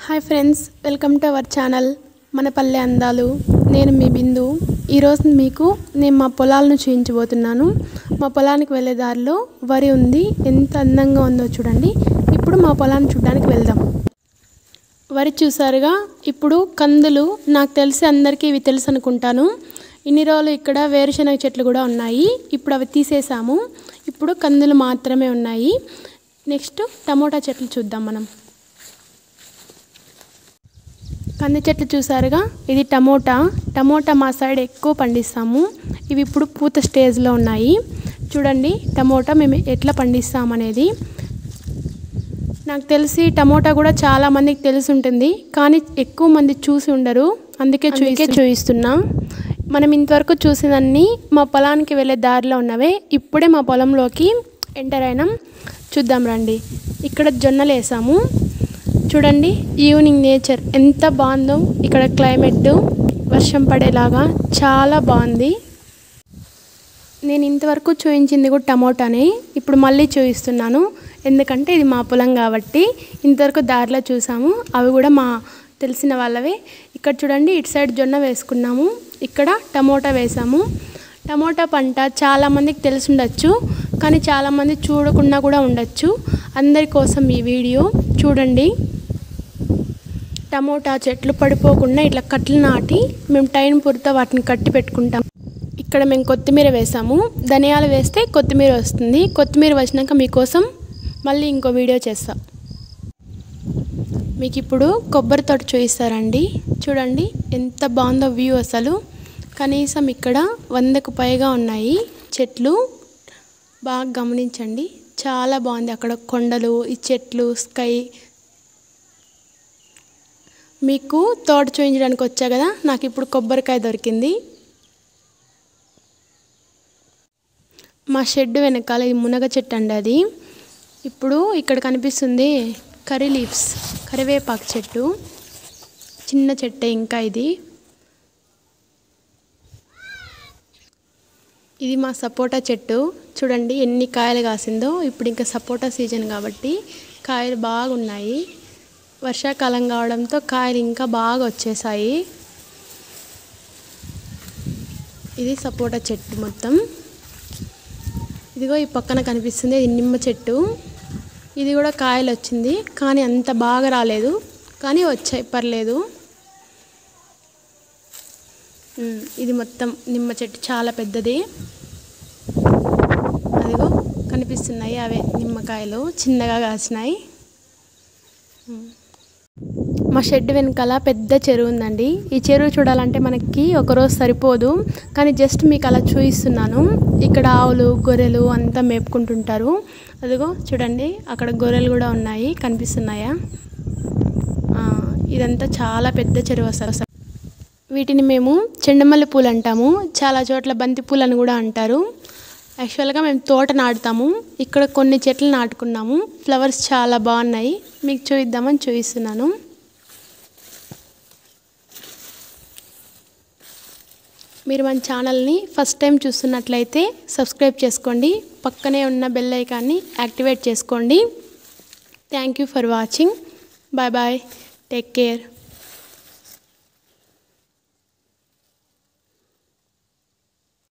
hi friends welcome to our channel మన పల్లె అందాలు నేను మీ బిందు ఈరోజు మీకు నేను మా పొలాలను చూపించబోతున్నాను మా పొలానికి వెళ్ళే దారిలో వరి ఉంది ఎంత అందంగా ఉందో చూడండి ఇప్పుడు మా పొలాన్ని చూడడానికి వెళ్దాం వరి చూసారుగా ఇప్పుడు కందులు నాకు తెలిసి అందరికీ ఇవి తెలుసు అనుకుంటాను ఇన్ని రోజులు ఇక్కడ వేరుశనగ చెట్లు కూడా ఉన్నాయి ఇప్పుడు అవి తీసేసాము ఇప్పుడు కందులు మాత్రమే ఉన్నాయి నెక్స్ట్ టమోటా చెట్లు చూద్దాం మనం కంది చెట్లు చూసారుగా ఇది టమోటా టమోటా మా సైడ్ ఎక్కువ పండిస్తాము ఇవి ఇప్పుడు పూత స్టేజ్లో ఉన్నాయి చూడండి టమోటా మేము ఎట్లా పండిస్తామనేది నాకు తెలిసి టమోటా కూడా చాలా మందికి తెలిసి ఉంటుంది కానీ ఎక్కువ మంది చూసి ఉండరు అందుకే చూసే చూపిస్తున్నా మనం ఇంతవరకు చూసినన్ని మా పొలానికి వెళ్ళే దారిలో ఉన్నవే ఇప్పుడే మా పొలంలోకి ఎంటర్ అయినాం చూద్దాం రండి ఇక్కడ జొన్నలు వేసాము చూడండి ఈవినింగ్ నేచర్ ఎంత బాగుందో ఇక్కడ క్లైమేట్ వర్షం పడేలాగా చాలా బాగుంది నేను ఇంతవరకు చూపించింది కూడా టమోటానే ఇప్పుడు మళ్ళీ చూపిస్తున్నాను ఎందుకంటే ఇది మా పొలం కాబట్టి ఇంతవరకు దారిలో చూసాము అవి కూడా మా తెలిసిన వాళ్ళవే ఇక్కడ చూడండి ఇటు సైడ్ జొన్న వేసుకున్నాము ఇక్కడ టమోటా వేసాము టమోటా పంట చాలామందికి తెలిసి ఉండొచ్చు కానీ చాలామంది చూడకుండా కూడా ఉండొచ్చు అందరి కోసం ఈ వీడియో చూడండి టమోటా చెట్లు పడిపోకుండా ఇట్లా కట్లు నాటి మేము టైం పూర్తితో వాటిని కట్టి పెట్టుకుంటాం ఇక్కడ మేము కొత్తిమీర వేసాము ధనియాలు వేస్తే కొత్తిమీర వస్తుంది కొత్తిమీర వచ్చినాక మీకోసం మళ్ళీ ఇంకో వీడియో చేస్తాం మీకు ఇప్పుడు కొబ్బరి తోట చూపిస్తారండి చూడండి ఎంత బాగుందో వ్యూ అసలు కనీసం ఇక్కడ వందకు పైగా ఉన్నాయి చెట్లు బాగా గమనించండి చాలా బాగుంది అక్కడ కొండలు ఈ చెట్లు స్కై మీకు తోట చూపించడానికి వచ్చా కదా నాకు ఇప్పుడు కొబ్బరికాయ దొరికింది మా షెడ్ వెనకాల ఇది మునగ చెట్టు అండి అది ఇప్పుడు ఇక్కడ కనిపిస్తుంది కర్రీ లీవ్స్ కరివేపాకు చెట్టు చిన్న చెట్టే ఇంకా ఇది ఇది మా సపోటా చెట్టు చూడండి ఎన్ని కాయలు కాసిందో ఇప్పుడు ఇంకా సపోటా సీజన్ కాబట్టి కాయలు బాగున్నాయి వర్షాకాలం కావడంతో కాయలు ఇంకా బాగా వచ్చేసాయి ఇది సపోటా చెట్టు మొత్తం ఇదిగో ఈ పక్కన కనిపిస్తుంది ఇది నిమ్మ చెట్టు ఇది కూడా కాయలు వచ్చింది కానీ అంత బాగా రాలేదు కానీ వచ్చాయి పర్లేదు ఇది మొత్తం నిమ్మ చెట్టు చాలా పెద్దది అదిగో కనిపిస్తున్నాయి అవే నిమ్మకాయలు చిన్నగా కాసినాయి మా షెడ్ వెనకాల పెద్ద చెరువు ఉందండి ఈ చెరువు చూడాలంటే మనకి ఒకరోజు సరిపోదు కానీ జస్ట్ మీకు అలా చూపిస్తున్నాను ఇక్కడ ఆవులు గొర్రెలు అంతా మేపుకుంటుంటారు అదిగో చూడండి అక్కడ గొర్రెలు కూడా ఉన్నాయి కనిపిస్తున్నాయా ఇదంతా చాలా పెద్ద చెరువు అసలు వీటిని మేము చెండమల్లి పూలు అంటాము చాలా చోట్ల బంతి పూలు అని కూడా అంటారు యాక్చువల్గా మేము తోట నాటుతాము ఇక్కడ కొన్ని చెట్లు నాటుకున్నాము ఫ్లవర్స్ చాలా బాగున్నాయి మీకు చూపిద్దామని చూపిస్తున్నాను మీరు మన ఛానల్ని ఫస్ట్ టైం చూస్తున్నట్లయితే సబ్స్క్రైబ్ చేసుకోండి పక్కనే ఉన్న బెల్ ఐకాన్ని యాక్టివేట్ చేసుకోండి thank you for watching bye bye take care